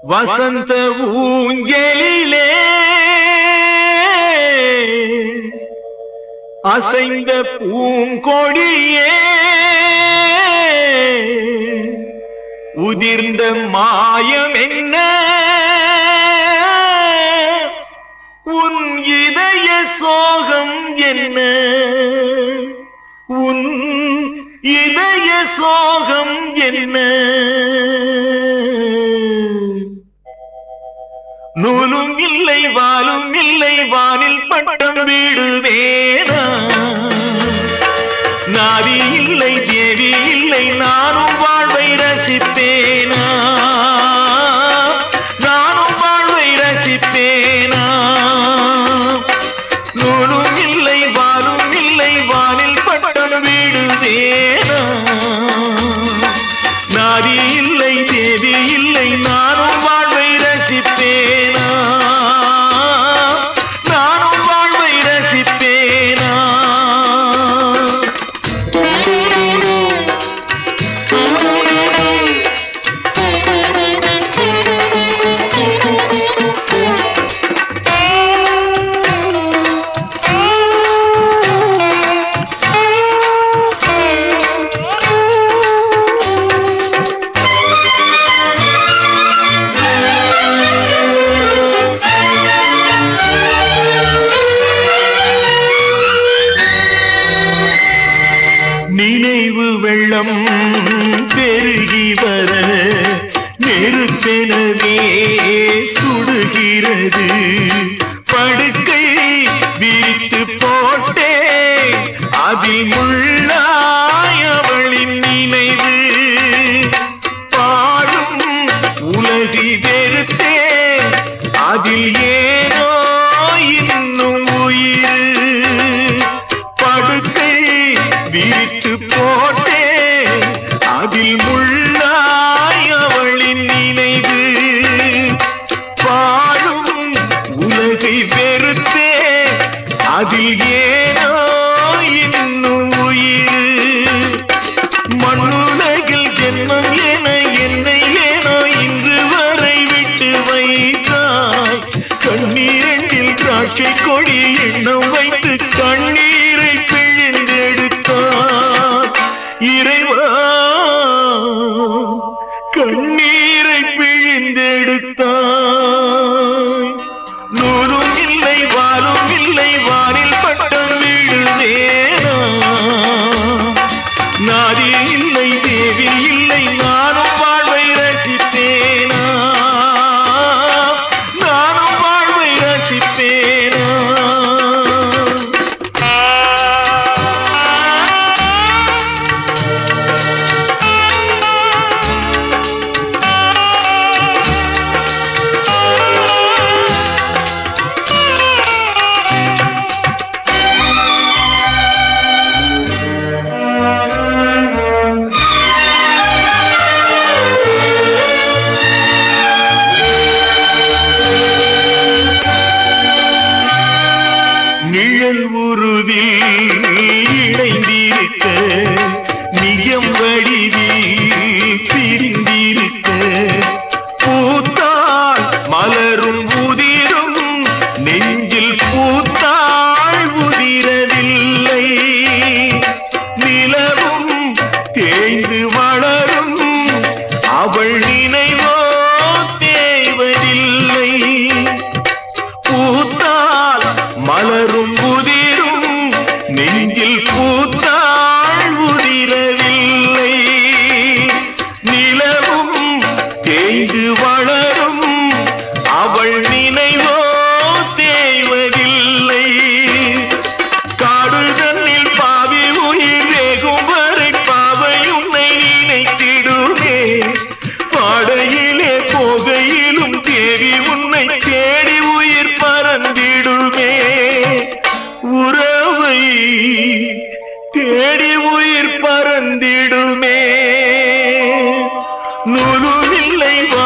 வசந்த ஊஞ்சலிலே அசைந்த பூங்கொடியே உதிர்ந்த மாயம் என்ன உன் இதய சோகம் என்ன உன் இதய சோகம் என்ன நூலும் இல்லை வாலும் இல்லை வானில் பட்டம் வீடு வேணா நாதி இல்லை தேவி இல்லை நானும் வாழ்வை ரசிப்பேனா நானும் வாழ்வை ரசிப்பேனா நூலும் இல்லை வாலும் இல்லை வானில் பட்டம் வீடு வேணா நாதி இல்லை தேவி இல்லை நானும் வாழ்வை ரசிப்பேனா நானும் வாழ்வை ரசிப்பேனா நினைவு வெள்ளம் பெருகி வர நெருப்பெனவே சுடுகிறது படுக்கை விரித்து போட்டே அதில் முள்ளாய் அவளின் நினைவு பாடும் உலகி வெறுத்தே அதில் ஏனோ இன்னும் உயிர் படுக்கை விரித்து போட்டே அதில் முள்ளாய் அவளின் நினைவு பாடும் உலகை வெறுத்தே அதில் ஏனோ இன்னும் உயிர் மண்ணுலகில் ஜென்மம் என என்னை ஏனோ இன்று வரை விட்டு வைத்தாய் கண்ணீரில் திராட்சை கொடி எண்ணம் வைத்து கண்ணீரை பிழிந்தெடுத்தார் இறைவா கண்ணீரை பிழிந்தெடுத்தாய் நூலும் இல்லை வாலும் இல்லை வானில் பட்டம் வீடு நாதி இல்லை தேவி இல்லை நானும் வாழ்வை ரசித்தேனா நானும் வாழ்வை ரசிப்பேனா நிழல் உருவில் இணைந்திருக்க நிஜம் வடிவில் பிரிந்திருக்க பூத்தாள் மலரும் உதிரும் நெஞ்சில் பூத்தாள் உதிரவில்லை நிலவும் தேய்ந்து வளரும் அவள் நினைவோ தேவதில்லை பூத்தால் மலரும் உதிரும் நெஞ்சில் பூத்தாள் உதிரவில்லை நிலவும் தேய்ந்து வளரும் அவள் நினைவோ தேய்வதில்லை காடுதன்னில் பாவி உயிர் வேகும் வரை பாவை உன்னை நினைத்திடுமே பாடையிலே போகையிலும் தேவி உன்னை தேடி உயிர் பறந்திடுமே உறவை தேடி உயிர் பறந்திடுமே நூலும் இல்லை